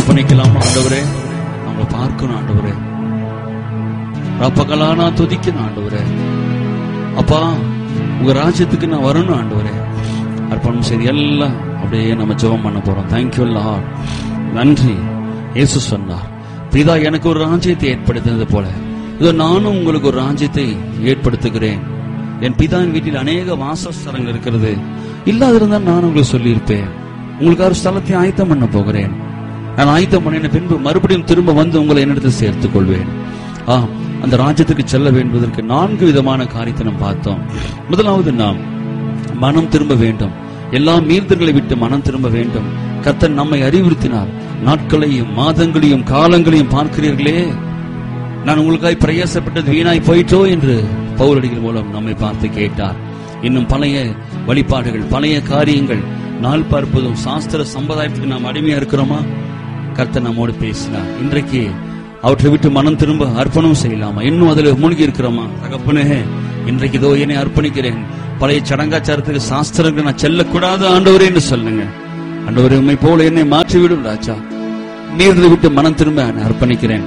அர்ப்பணிக்கலாம் ஆண்டவரே அவங்கள பார்க்கணும் ஆண்டவரே ரப்பகலா நான் துதிக்கணும் ஆண்டவரே அப்பா உங்க ராஜ்யத்துக்கு நான் வரணும் ஆண்டவரே அர்ப்பணம் செய்து எல்லாம் அப்படியே நம்ம ஜெபம் பண்ண போறோம் தேங்க்யூ லார்ட் நன்றி இயேசு சொன்னார் பிதா எனக்கு ஒரு ராஜ்யத்தை ஏற்படுத்தினது போல இதோ நானும் உங்களுக்கு ஒரு ராஜ்யத்தை ஏற்படுத்துகிறேன் என் பிதாவின் வீட்டில் அநேக வாசஸ்தலங்கள் இருக்கிறது இல்லாதிருந்தால் நான் உங்களுக்கு சொல்லியிருப்பேன் உங்களுக்கு ஒரு ஸ்தலத்தை ஆயத்தம் பண்ண போகிறேன் நான் ஆயத்தம் பண்ணின பின்பு மறுபடியும் திரும்ப வந்து உங்களை என்னிடத்தில் சேர்த்துக் கொள்வேன் ஆ அந்த ராஜ்யத்துக்கு செல்ல வேண்டுவதற்கு நான்கு விதமான காரியத்தை நாம் பார்த்தோம் முதலாவது நாம் மனம் திரும்ப வேண்டும் எல்லா மீறுதல்களை விட்டு மனம் திரும்ப வேண்டும் கர்த்தர் நம்மை அறிவுறுத்தினார் நாட்களையும் மாதங்களையும் காலங்களையும் பார்க்கிறீர்களே நான் உங்களுக்காய் பிரயாசப்பட்டது வீணாய் போயிட்டோ என்று பவுலடிகள் மூலம் நம்மை பார்த்து கேட்டார் இன்னும் பழைய வழிபாடுகள் பழைய காரியங்கள் நாள் பார்ப்பதும் சாஸ்திர சம்பிரதாயத்துக்கு நாம் அடிமையா இருக்கிறோமா கர்த்தர் நம்மோடு பேசினார் இன்றைக்கு அவற்றை விட்டு மனம் திரும்ப அர்ப்பணம் செய்யலாமா இன்னும் அதுல மூழ்கி இருக்கிறோமா தகப்பனே இன்றைக்கு இதோ என்னை அர்ப்பணிக்கிறேன் பழைய சடங்காச்சாரத்துக்கு சாஸ்திரங்கள் நான் செல்லக்கூடாது ஆண்டவரே என்று சொல்லுங்க ஆண்டவரே உண்மை போல என்னை மாற்றிவிடும் ராஜா நீர்களை விட்டு மனம் திரும்ப நான் அர்ப்பணிக்கிறேன்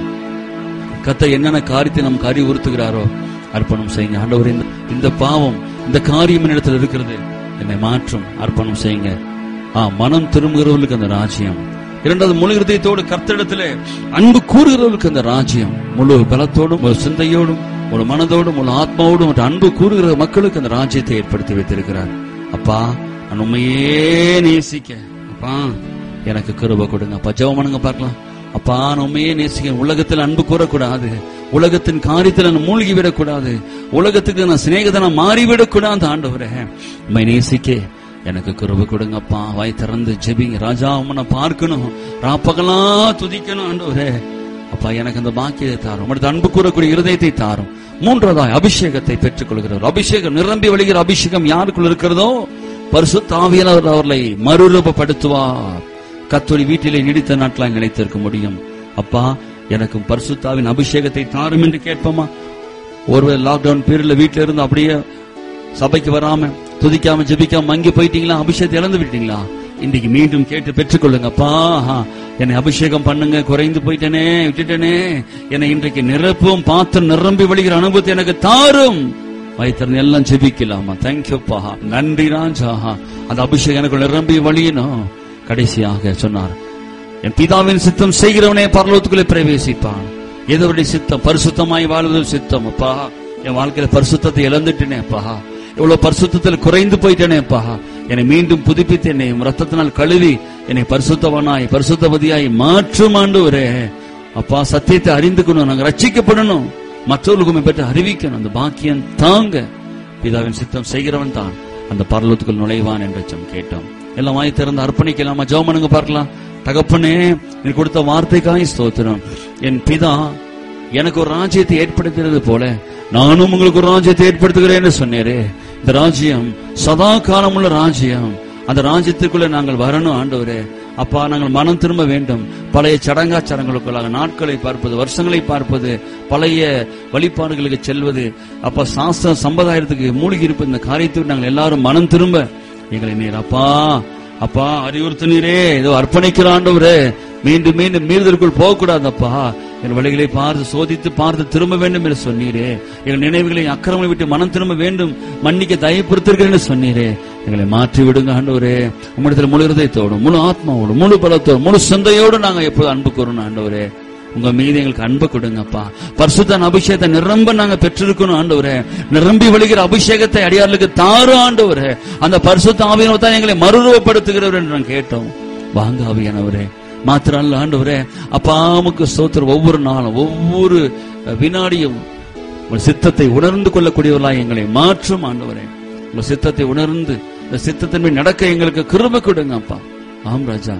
கத்த என்னென்ன காரியத்தை நமக்கு அறிவுறுத்துகிறாரோ அர்ப்பணம் செய்யுங்க ஆண்டவரே இந்த- இந்த பாவம் இந்த காரியம் என்னிடத்தில் இருக்கிறது என்னை மாற்றும் அர்ப்பணம் செய்யுங்க ஆ மனம் திரும்புகிறவர்களுக்கு அந்த ராஜ்யம் இரண்டாவது முழு இருதயத்தோடு கர்த்தரிடத்திலே அன்பு கூறுகிறவர்களுக்கு அந்த ராஜ்யம் முழு பலத்தோடும் முழு சிந்தையோடும் முழு மனதோடும் முழு ஆத்மாவோடும் மற்றும் அன்பு கூறுகிற மக்களுக்கு அந்த ராஜ்யத்தை ஏற்படுத்தி வைத்திருக்கிறார் அப்பா நான் உண்மையே நேசிக்க அப்பா எனக்கு கிருபை கொடுங்க அப்பா ஜெபம் பண்ணுங்க பார்க்கலாம் அப்பா நான் உண்மையே நேசிக்க உலகத்தில் அன்பு கூறக்கூடாது உலகத்தின் காரியத்தில் நான் மூழ்கி விடக்கூடாது உலகத்துக்கு நான் சிநேகிதனா மாறிவிடக்கூடாது ஆண்டவரே உண்மை நேசிக்க எனக்கு கிருபை கொடுங்கப்பா வாய் திறந்து ஜெபிங்க ராஜா உன்னை பார்க்கணும் ராப்பகலா துதிக்கணும் ஆண்டவரே அப்பா எனக்கு அந்த பாக்கியத்தை தாரும் அடுத்து அன்பு கூறக்கூடிய இருதயத்தை தாரும் மூன்றாவதாய் அபிஷேகத்தை பெற்றுக் கொள்கிறவர் அபிஷேகம் நிரம்பி வழிகிற அபிஷேகம் யாருக்குள் இருக்கிறதோ பரிசுத்தாவியனர் அவர்களை மறுரூபப்படுத்துவார் கத்தோலி வீட்டிலே நீடித்த நாட்களாக நிலைத்திருக்க முடியும் அப்பா எனக்கு பரிசுத்தாவின் அபிஷேகத்தை தாரும் என்று கேட்போமா ஒருவர் லாக்டவுன் பீரியட்ல வீட்ல இருந்து அப்படியே சபைக்கு வராம துதிக்காம ஜெபிக்காம அங்கே போயிட்டீங்களா அபிஷேகத்தை இழந்து விட்டீங்களா இன்னைக்கு மீண்டும் கேட்டு பெற்றுக்கொள்ளுங்கப்பா என்னை அபிஷேகம் பண்ணுங்க குறைந்து போயிட்டேனே விட்டுட்டேனே என்னை இன்றைக்கு நிரப்பும் பாத்திரம் நிரம்பி வழிகிற அனுபவத்தை எனக்கு தாரும் வைத்திருந்த எல்லாம் ஜெபிக்கலாமா தேங்க்யூப்பா நன்றி ராஜா அந்த அபிஷேகம் எனக்கு நிரம்பி வழியணும் கடைசியாக சொன்னார் என் பிதாவின் சித்தம் செய்கிறவனே பரலோகத்துக்குள்ளே பிரவேசிப்பான் எதவருடைய சித்தம் பரிசுத்தமாய் வாழ்வது சித்தம் அப்பா என் வாழ்க்கையில பரிசுத்தத்தை இழந்துட்டேனே அப்பா இவ்வளவு பரிசுத்தத்தில் குறைந்து போயிட்டேனேப்பா என்னை மீண்டும் புதுப்பித்து என்னை உம் ரத்தத்தினால் கழுவி என்னை பரிசுத்தவனாய் பரிசுத்தவதியாய் மாற்றும் ஆண்டவரே அப்பா சத்தியத்தை அறிந்துக்கணும் நாங்க ரட்சிக்கப்படணும் மற்றவர்களுக்கு உம்மை பற்றி அறிவிக்கணும் அந்த பாக்கியம் தாங்க பிதாவின் சித்தம் செய்கிறவன் தான் அந்த பரலோகத்துக்குள் நுழைவான் என்று ஜெபம் கேட்டோம் எல்லாம் வாய் திறந்து அர்ப்பணிக்கலாமா ஜெபம் பண்ணுங்க பார்க்கலாம் தகப்பனே நீ கொடுத்த வார்த்தைக்காய் ஸ்தோத்திரம் என் பிதா எனக்கு ஒரு ராஜ்யத்தை ஏற்படுத்தினது போல நானும் உங்களுக்கு ஒரு ராஜ்யத்தை ஏற்படுத்துகிறேன்னு சொன்னேரே இந்த ராஜ்யம் சதா காலமுள்ள ராஜ்யம் அந்த ராஜ்யத்துக்குள்ள நாங்கள் வரணும் ஆண்டவரே அப்பா நாங்கள் மனம் திரும்ப வேண்டும் பழைய சடங்காச்சாரங்களுக்குள்ளாக நாட்களை பார்ப்பது வருஷங்களை பார்ப்பது பழைய வழிபாடுகளுக்கு செல்வது அப்பா சாஸ்திர சம்பிரதாயத்துக்கு மூழ்கி இருப்பது இந்த காரியத்துக்கு நாங்கள் எல்லாரும் மனம் திரும்ப எங்களை நீர் அப்பா அப்பா அறிவுறுத்தினீரே ஏதோ அர்ப்பணிக்கிற ஆண்டவரே மீண்டும் மீண்டும் மீறுதலுக்குள் போகக்கூடாதப்பா என் வழிகளை பார்த்து சோதித்து பார்த்து திரும்ப வேண்டும் என்று சொன்னீரே எங்கள் நினைவுகளை அக்கிரமங்களை விட்டு மனம் திரும்ப வேண்டும் மன்னிக்க தயப்படுத்திருக்கிறேன்னு சொன்னீரே எங்களை மாற்றி விடுங்க ஆண்டவரே உம்மிடத்தில் முழு இருதயத்தோடும் முழு ஆத்மாவோடும் முழு பலத்தோடும் முழு சிந்தையோடு நாங்க எப்போது அன்பு கூறணும் ஆண்டவரே உங்க மீது எங்களுக்கு அன்பு கொடுங்கப்பா பரிசுத்தன் அபிஷேகத்தை நிரம்ப நாங்க பெற்றிருக்கணும் ஆண்டவரே நிரம்பி வழிகிற அபிஷேகத்தை அடியார்களுக்கு தாரும் ஆண்டவரே அந்த பரிசுத்த ஆவியனோ தான் எங்களை மறுரூபப்படுத்துகிறவர் என்று நான் கேட்டோம் வாங்க ஆவியானவரே மாத்திரம் அல்ல ஆண்டவரே அப்பாமுக்கு ஸ்தோத்திரம் ஒவ்வொரு நாளும் ஒவ்வொரு வினாடியும் உங்கள் சித்தத்தை உணர்ந்து கொள்ளக்கூடியவர்களாய் எங்களை மாற்றும் ஆண்டவரே உங்கள் சித்தத்தை உணர்ந்து இந்த சித்தத்தின் மேல் நடக்க எங்களுக்கு கிருபை கொடுங்க அப்பா ஆம் ராஜா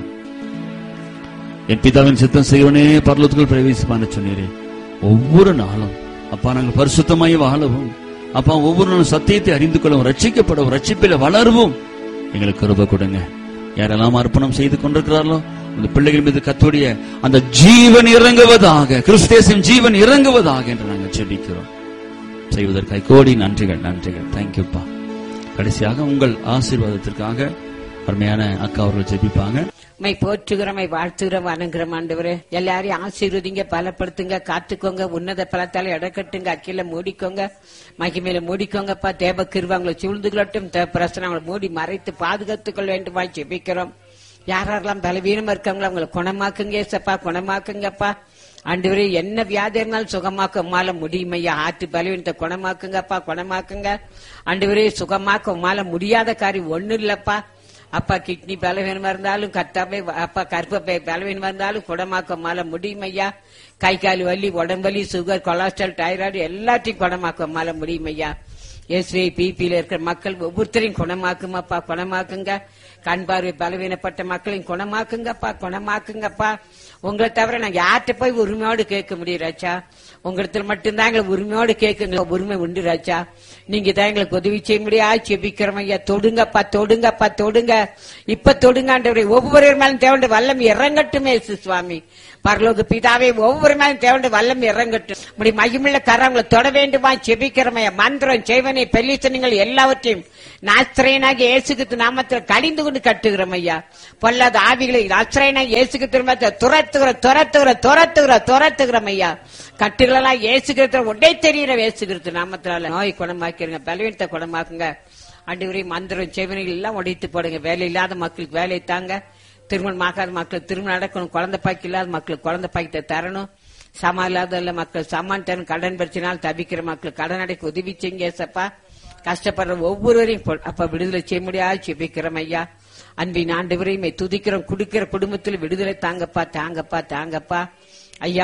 என் பிதாவின் சித்தம் செய்வனே பரலோகத்துக்குள் பிரவேசிப்பான்னு சொன்னீரே ஒவ்வொரு நாளும் அப்பா நாங்கள் பரிசுத்தமாய் வாழவும் அப்பா ஒவ்வொரு நாளும் சத்தியத்தை அறிந்து கொள்ளவும் ரட்சிக்கப்படவும் ரட்சிப்பில வளரவும் எங்களுக்கு கிருபை கொடுங்க யாரெல்லாம் அர்ப்பணம் செய்து கொண்டிருக்கிறார்களோ அந்த பிள்ளைகள் மீது கத்துடைய அந்த ஜீவன் இறங்குவதாக கிறிஸ்தேசின் ஜீவன் இறங்குவதாக என்று நாங்கள் ஜெபிக்கிறோம் செய்வதற்காக கோடி நன்றிகள் நன்றிகள் தேங்க்யூப்பா கடைசியாக உங்கள் ஆசீர்வாதத்திற்காக அருமையான அக்கா அவர்கள் ஜெபிப்பாங்க மை போற்றுகிறமை வாழ்த்துகிறோம் வணங்குறோம் ஆண்டவரே எல்லாரையும் ஆசீர்வதிங்க பலப்படுத்துங்க காத்துக்கோங்க உன்னத பலத்தால இடக்கட்டுங்க அக்கில மூடிக்கோங்க மகிமையில மூடிக்கோங்கப்பா தேவ கிருவாங்களை சூழ்ந்துகளட்டும் தேவ பிரசனங்களை மூடி மறைத்து பாதுகாத்துக்கொள்ள வேண்டுமா ஜெபிக்கிறோம் யாரெல்லாம் பலவீனமா இருக்காங்களோ அவங்களை குணமாக்குங்க ஏசப்பா குணமாக்குங்கப்பா ஆண்டவரே என்ன வியாதி இருந்தாலும் சுகமாக்க உமால முடியுமையா ஆற்று பலவீனத்தை குணமாக்குங்கப்பா குணமாக்குங்க ஆண்டவரே சுகமாக்க உமால முடியாத காரியம் ஒண்ணு இல்லப்பா அப்பா கிட்னி பலவீனமா இருந்தாலும் கத்தாவே அப்பா கற்பப்பை பலவீனமா இருந்தாலும் குணமாக்க மால முடியும் ஐயா கை கால் வலி உடம்பலி சுகர் கொலஸ்ட்ரால் டைராய்டு எல்லாத்தையும் குணமாக்க மால முடியும் ஐயா எஸ்வி பிபியில இருக்கிற மக்கள் ஒவ்வொருத்தரையும் குணமாக்குமாப்பா குணமாக்குங்க கண் பார்வை பலவீனப்பட்ட மக்களையும் குணமாக்குங்கப்பா குணமாக்குங்கப்பா உங்களை தவிர நாங்க யார்கிட்ட போய் உரிமையோடு கேட்க முடியும் ராச்சா உங்களிடத்துல மட்டும்தான் எங்களை உரிமையோடு கேட்குங்க உரிமை உண்டு ராச்சா நீங்க தான் எங்களுக்கு உதவி செய்ய முடியா செபிக்கிறோம் ஐயா தொடுங்கப்பா தொடுங்கப்பா தொடுங்க இப்ப தொடுங்காண்டவரே ஒவ்வொரு மேலும் தேவண்ட வல்லம் இறங்கட்டுமே இயேசு சுவாமி பரலோக பிதாவே ஒவ்வொரு மேலும் தேவண்ட வல்லம் இறங்கட்டும் இப்படி மகிமுள்ள கரங்களை தொட வேண்டுமா செபிக்கிறமையா மந்திரம் செய்வனை பெல்லிசனங்கள் எல்லாவற்றையும் நாஸ்திரையனாக இயேசுக்கு நாமத்தில் கடிந்து கொண்டு கட்டுகிறோம் ஐயா பொல்லாத ஆவிகளை நாஸ்திரையனாக இயேசுக்கு திரும்ப துரத்துகிற துரத்துகிற துரத்துகிற துரத்துகிறோம் ஐயா கட்டுகளெல்லாம் இயேசுகிறது உடை தெரிகிற இயேசுகிறது நாமத்தினால நோய் குணமாக்கிருங்க பலவீனத்தை குணமாக்குங்க அன்றுவரை மந்திரம் செவனிகள் எல்லாம் உடைத்து போடுங்க வேலை இல்லாத மக்களுக்கு வேலை தாங்க திருமணம் ஆகாத மக்கள் திருமணம் நடக்கணும் குழந்தை பாக்கி இல்லாத மக்களுக்கு குழந்தை பாக்கத்தை தரணும் சமா இல்லாத மக்கள் சமான் தரணும் கடன் பிரச்சனால் தவிக்கிற மக்கள் கடன் அடைக்க உதவி செய்யுங்க ஏசப்பா கஷ்டப்படுற ஒவ்வொருவரையும் பொ- அப்ப விடுதலை செய்ய முடியாது செபிக்கிறோம் ஐயா அன்பின் ஆண்டு வரையுமே துதிக்கிறோம் குடிக்கிற குடும்பத்தில் விடுதலை தாங்கப்பா தாங்கப்பா தாங்கப்பா ஐயா